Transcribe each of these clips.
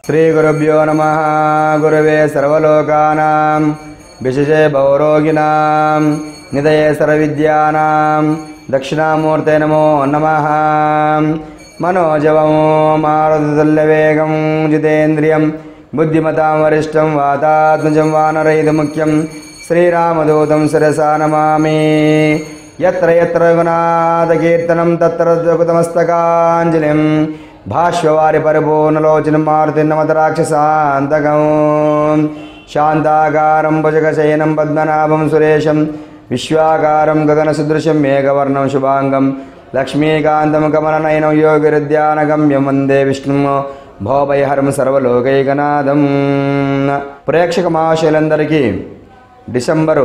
శ్రీగురుభ్యో నమ గురవే సర్వలోకానాం విశేషే భవరోగిణాం నిదయే సర్వవిద్యానాం దక్షిణామూర్తే నమో నమ మనోజవం మారుతుల్యవేగం జితేంద్రియం బుద్ధిమతాం వరిష్టం వాతాత్మజం వానరైదు ముఖ్యం శ్రీరామదూతం శిరసా నమామి యత్ర యత్ర రఘునాథకీర్తనం తత్ర రఘుతమస్తకాంజలిం భాష్యవారి పరిపూర్ణలోచనం మారుతి నమత రాక్షసాంతకం శాంతాకారం భుజగశయనం పద్మనాభం సురేశం విశ్వాకారం గగనసదృశం మేఘవర్ణం శుభాంగం లక్ష్మీకాంతం కమలనయనం యోగిరుద్యానగమ్యం వందే విష్ణు భోభయహరం సర్వలోకైకనాథం ప్రేక్షక మహాశయులందరికీ డిసెంబరు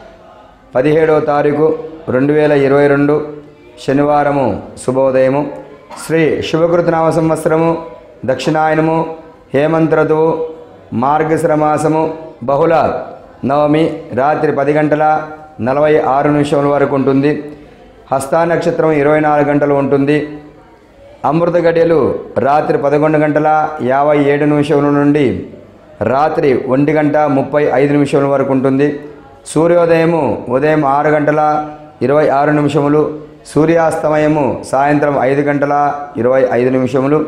పదిహేడవ తారీఖు రెండు వేల ఇరవై రెండు శనివారము శుభోదయము శ్రీ శివకృతనామ సంవత్సరము దక్షిణాయనము హేమంత ఋతువు మార్గశిర మాసము బహుళ నవమి రాత్రి పది గంటల నలభై ఆరు నిమిషముల వరకు ఉంటుంది హస్తా నక్షత్రం ఇరవై నాలుగు గంటలు ఉంటుంది అమృత గడియలు రాత్రి పదకొండు గంటల యాభై ఏడు నిమిషముల నుండి రాత్రి ఒంటి గంట ముప్పై ఐదు నిమిషముల వరకు ఉంటుంది సూర్యోదయము ఉదయం ఆరు గంటల ఇరవై ఆరు నిమిషములు సూర్యాస్తమయము సాయంత్రం ఐదు గంటల ఇరవై ఐదు నిమిషములు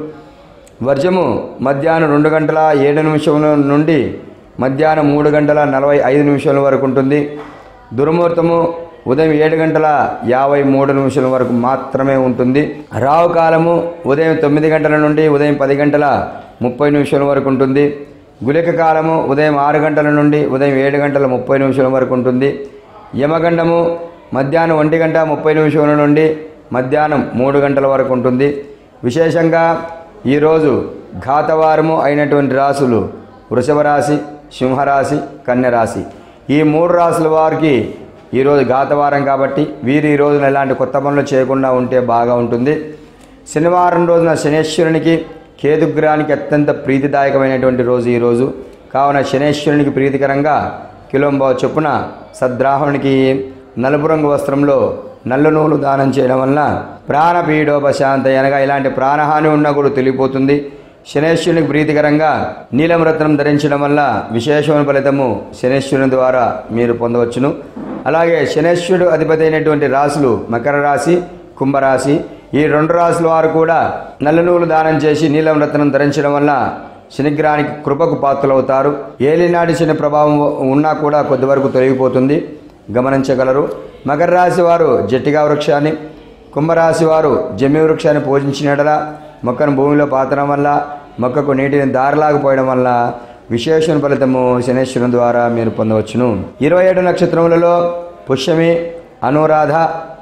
వర్జము మధ్యాహ్నం రెండు గంటల ఏడు నిమిషముల నుండి మధ్యాహ్నం మూడు గంటల నలభై ఐదు నిమిషాల వరకు ఉంటుంది దుర్ముహూర్తము ఉదయం ఏడు గంటల యాభై మూడు నిమిషాల వరకు మాత్రమే ఉంటుంది రావు కాలము ఉదయం తొమ్మిది గంటల నుండి ఉదయం పది గంటల ముప్పై నిమిషాల వరకు ఉంటుంది గులిక కాలము ఉదయం ఆరు గంటల నుండి ఉదయం ఏడు గంటల ముప్పై నిమిషాల వరకు ఉంటుంది యమగండము మధ్యాహ్నం ఒంటి గంట ముప్పై నిమిషాల నుండి మధ్యాహ్నం మూడు గంటల వరకు ఉంటుంది విశేషంగా ఈరోజు ఘాతవారము అయినటువంటి రాసులు వృషభ రాశి సింహరాశి కన్యరాశి ఈ మూడు రాసుల వారికి ఈరోజు ఘాతవారం కాబట్టి వీరు ఈ రోజున ఎలాంటి కొత్త పనులు చేయకుండా ఉంటే బాగా ఉంటుంది శనివారం రోజున శనేశ్వరునికి కేతుగ్రహానికి అత్యంత ప్రీతిదాయకమైనటువంటి రోజు ఈరోజు కావున శనేశ్వరునికి ప్రీతికరంగా కిలోంబావు చొప్పున సద్రాహునికి నలుపు రంగు వస్త్రంలో నల్ల నూలు దానం చేయడం వలన ప్రాణపీడోపశాంతి అనగా ఇలాంటి ప్రాణహాని ఉన్నా కూడా తెలియపోతుంది శనేశ్వరునికి ప్రీతికరంగా నీలం రత్నం ధరించడం వల్ల విశేషమైన ఫలితము శనేశ్వరుని ద్వారా మీరు పొందవచ్చును అలాగే శనేశ్వరుడు అధిపతి అయినటువంటి రాశులు మకర రాశి కుంభరాశి ఈ రెండు రాశుల వారు కూడా నల్ల నూలు దానం చేసి నీలం రత్నం ధరించడం వల్ల శనిగ్రహానికి కృపకు పాత్రలవుతారు ఏలినాటి శని ప్రభావం ఉన్నా కూడా కొద్ది వరకు తొలగిపోతుంది గమనించగలరు మకర రాశి వారు జట్టిగా వృక్షాన్ని కుంభరాశి వారు జమ్మి వృక్షాన్ని పూజించినడల మొక్కను భూమిలో పాతడం వల్ల మొక్కకు నీటిని దారిలాగిపోయడం వల్ల విశేషణ ఫలితము శనేశ్వరుని ద్వారా మీరు పొందవచ్చును ఇరవై ఏడు నక్షత్రములలో పుష్యమి అనురాధ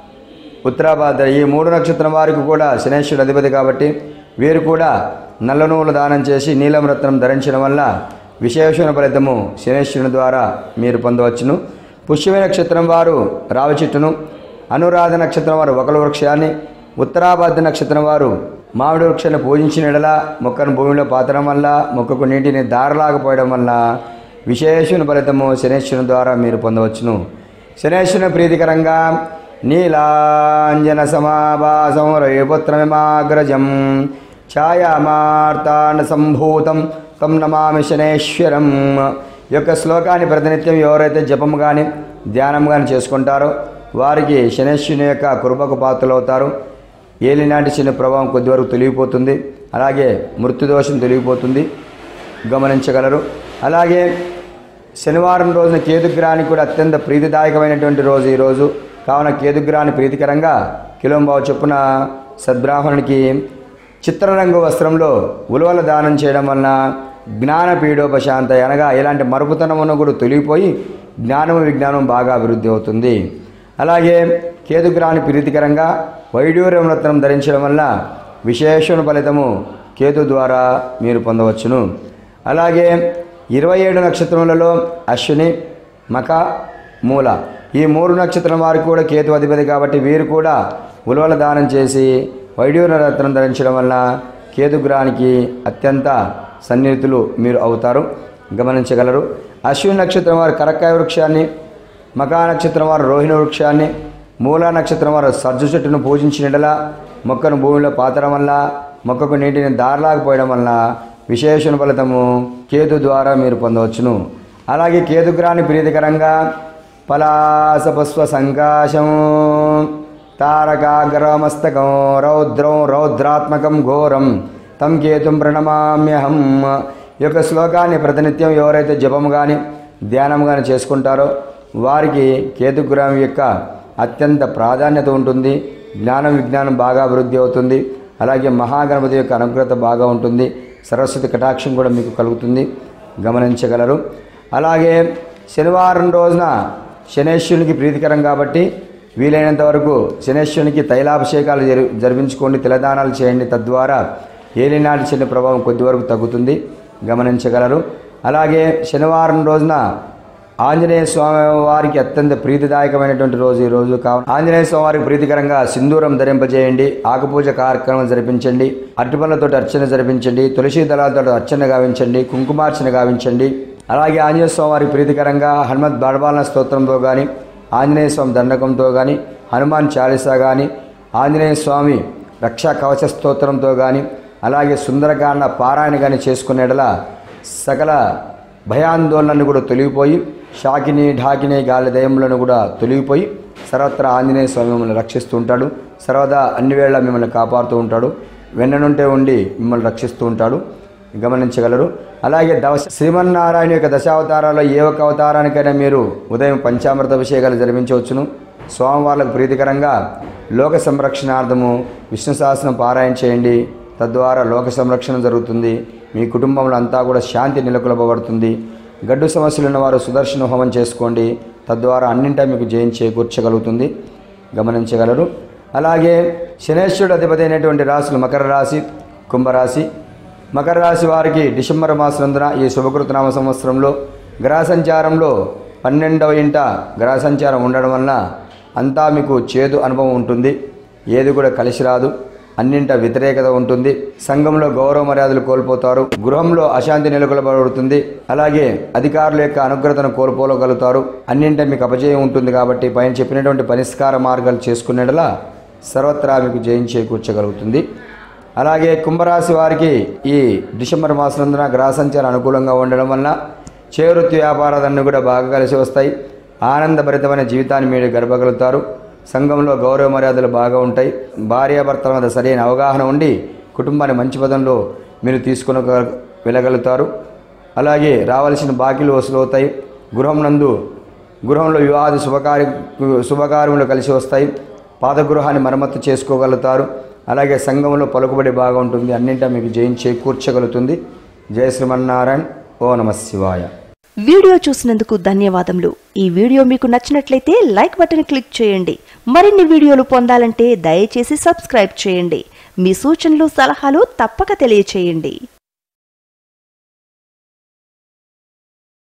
ఉత్తరాభాద్ర ఈ మూడు నక్షత్రం వారికి కూడా శనేశ్వరుడు అధిపతి కాబట్టి వీరు కూడా నల్ల నువ్వులు దానం చేసి నీలం రత్నం ధరించడం వల్ల విశేషమైన ఫలితము శనేశ్వరుని ద్వారా మీరు పొందవచ్చును పుష్యమి నక్షత్రం వారు రావి చెట్టును అనురాధ నక్షత్రం వారు ఒకల వృక్షాన్ని ఉత్తరాభాద్ర నక్షత్రం వారు మామిడి వృక్షాన్ని పూజించిన ఎడల మొక్కను భూమిలో పాతడం వల్ల మొక్కకు నీటిని దారలాగపోయడం వల్ల విశేషమైన ఫలితము శనేశ్వరుని ద్వారా మీరు పొందవచ్చును శనేశ్వరుని ప్రీతికరంగా నీలాంజన సమాభాసం రవిపుత్రమిమాగ్రజం ఛాయామార్తాండ సంభూతం తం నమామి శనేశ్వరం ఈ యొక్క శ్లోకాన్ని ప్రతినిత్యం ఎవరైతే జపం కానీ ధ్యానం కానీ చేసుకుంటారో వారికి శనేశ్వరుని యొక్క కృపకు పాత్రలవుతారు ఏలినాటి శని ప్రభావం కొద్ది వరకు తొలగిపోతుంది అలాగే మృత్యుదోషం తొలగిపోతుంది గమనించగలరు అలాగే శనివారం రోజున కేతుగ్రహానికి కూడా అత్యంత ప్రీతిదాయకమైనటువంటి రోజు ఈరోజు కావున కేతుగ్రహాన్ని ప్రీతికరంగా కిలోంబావు చొప్పున సద్బ్రాహ్మణునికి చిత్రరంగు వస్త్రంలో ఉలవల దానం చేయడం వలన జ్ఞాన పీడోపశాంత అనగా ఇలాంటి మరుపుతనమును కూడా తొలగిపోయి జ్ఞానము విజ్ఞానం బాగా అభివృద్ధి అవుతుంది అలాగే కేతుగ్రహాన్ని ప్రీతికరంగా వైడూర్యం రత్నం ధరించడం వల్ల విశేషణ ఫలితము కేతు ద్వారా మీరు పొందవచ్చును అలాగే ఇరవై ఏడు నక్షత్రములలో అశ్విని మక మూల ఈ మూడు నక్షత్రం వారికి కూడా కేతు అధిపతి కాబట్టి వీరు కూడా ఉలవల దానం చేసి వైడ్యూర రత్నం ధరించడం వల్ల కేతు గ్రహానికి అత్యంత సన్నిహితులు మీరు అవుతారు గమనించగలరు అశ్విని నక్షత్రం వారు కరక్కాయ వృక్షాన్ని మకా నక్షత్రం వారు రోహిణి వృక్షాన్ని మూలా నక్షత్రం వారు సజ్జు చెట్టును పూజించినట్లా మొక్కను భూమిలో పాతడం వల్ల మొక్కకు నీటిని దారలాకపోయడం వల్ల విశేషణ ఫలితము కేతు ద్వారా మీరు పొందవచ్చును అలాగే కేతుగ్రాన్ని ప్రీతికరంగా పలాసపుష్ప సంకాశం తారకాగ్రమస్తకం రౌద్రం రౌద్రాత్మకం ఘోరం తం కేతుం ప్రణమామ్యహం ఈ యొక్క శ్లోకాన్ని ప్రతినిత్యం ఎవరైతే జపం కానీ ధ్యానం కానీ చేసుకుంటారో వారికి కేతుగ్రహం యొక్క అత్యంత ప్రాధాన్యత ఉంటుంది జ్ఞానం విజ్ఞానం బాగా అభివృద్ధి అవుతుంది అలాగే మహాగణపతి యొక్క అనుగ్రత బాగా ఉంటుంది సరస్వతి కటాక్షం కూడా మీకు కలుగుతుంది గమనించగలరు అలాగే శనివారం రోజున శనేశ్వరునికి ప్రీతికరం కాబట్టి వీలైనంత వరకు శనేశ్వరునికి తైలాభిషేకాలు జరి జరిపించుకోండి తిలదానాలు చేయండి తద్వారా ఏలినాటి శని ప్రభావం కొద్ది వరకు తగ్గుతుంది గమనించగలరు అలాగే శనివారం రోజున ఆంజనేయ స్వామి వారికి అత్యంత ప్రీతిదాయకమైనటువంటి రోజు ఈ రోజు కావున ఆంజనేయ స్వామి వారికి ప్రీతికరంగా సింధూరం ధరింపజేయండి ఆకుపూజ కార్యక్రమం జరిపించండి అరటిపళ్ళతో అర్చన జరిపించండి తులసి దళాలతో అర్చన గావించండి కుంకుమార్చన గావించండి అలాగే ఆంజనేయ స్వామి వారికి ప్రీతికరంగా హనుమత్ బడబాలన స్తోత్రంతో కానీ ఆంజనేయ స్వామి దండకంతో కానీ హనుమాన్ చాలీసా కానీ ఆంజనేయ స్వామి రక్షా కవచ స్తోత్రంతో కానీ అలాగే సుందరకాండ పారాయణ కానీ చేసుకునేటలా సకల భయాందోళనలు కూడా తొలగిపోయి షాకిని ఢాకిని గాలి దయములను కూడా తొలగిపోయి సర్వత్రా ఆంజనేయ స్వామి మిమ్మల్ని రక్షిస్తూ ఉంటాడు సర్వదా అన్ని వేళ మిమ్మల్ని కాపాడుతూ ఉంటాడు వెన్ననుంటే ఉండి మిమ్మల్ని రక్షిస్తూ ఉంటాడు గమనించగలరు అలాగే దవ శ్రీమన్నారాయణ యొక్క దశావతారాల్లో ఏ ఒక్క అవతారానికైనా మీరు ఉదయం పంచామృత అభిషేకాలు జరిపించవచ్చును స్వామివార్లకు ప్రీతికరంగా లోక సంరక్షణార్థము విష్ణు సహస్రం పారాయణ చేయండి తద్వారా లోక సంరక్షణ జరుగుతుంది మీ కుటుంబంలో అంతా కూడా శాంతి నెలకొల్పబడుతుంది గడ్డు సమస్యలు ఉన్నవారు సుదర్శన హోమం చేసుకోండి తద్వారా అన్నింటా మీకు జయం చేకూర్చగలుగుతుంది గమనించగలరు అలాగే శనేశ్వరుడు అధిపతి అయినటువంటి రాశులు మకర రాశి కుంభరాశి మకర రాశి వారికి డిసెంబర్ మాసనందున ఈ శుభకృతనామ సంవత్సరంలో గ్రహ సంచారంలో పన్నెండవ ఇంట గ్రహ సంచారం ఉండడం వలన అంతా మీకు చేదు అనుభవం ఉంటుంది ఏది కూడా కలిసి రాదు అన్నింట వ్యతిరేకత ఉంటుంది సంఘంలో గౌరవ మర్యాదలు కోల్పోతారు గృహంలో అశాంతి నెలకొల్పబడుతుంది అలాగే అధికారుల యొక్క అనుగ్రతను కోల్పోగలుగుతారు అన్నింట మీకు అపజయం ఉంటుంది కాబట్టి పైన చెప్పినటువంటి పరిష్కార మార్గాలు చేసుకునేలా సర్వత్రా మీకు జయం చేకూర్చగలుగుతుంది అలాగే కుంభరాశి వారికి ఈ డిసెంబర్ మాసనందున గ్రహ సంచారం అనుకూలంగా ఉండడం వలన చేవృత్తి వ్యాపారాలన్నీ కూడా బాగా కలిసి వస్తాయి ఆనందభరితమైన జీవితాన్ని మీరు గడపగలుగుతారు సంఘంలో గౌరవ మర్యాదలు బాగా ఉంటాయి భార్యాభర్తల మధ్య సరైన అవగాహన ఉండి కుటుంబాన్ని మంచి పదంలో మీరు తీసుకుని వెళ్ళగలుగుతారు అలాగే రావాల్సిన బాకీలు వసూలు అవుతాయి గృహం నందు గృహంలో వివాహ శుభకార్య శుభకార్యములు కలిసి వస్తాయి పాత గృహాన్ని మరమ్మతు చేసుకోగలుగుతారు అలాగే సంఘంలో పలుకుబడి బాగా ఉంటుంది అన్నింటా మీకు జయం చేకూర్చగలుగుతుంది జయ శ్రీమన్నారాయణ ఓ నమ శివాయ వీడియో చూసినందుకు ధన్యవాదములు ఈ వీడియో మీకు నచ్చినట్లయితే లైక్ బటన్ క్లిక్ చేయండి మరిన్ని వీడియోలు పొందాలంటే దయచేసి సబ్స్క్రైబ్ చేయండి మీ సూచనలు సలహాలు తప్పక తెలియచేయండి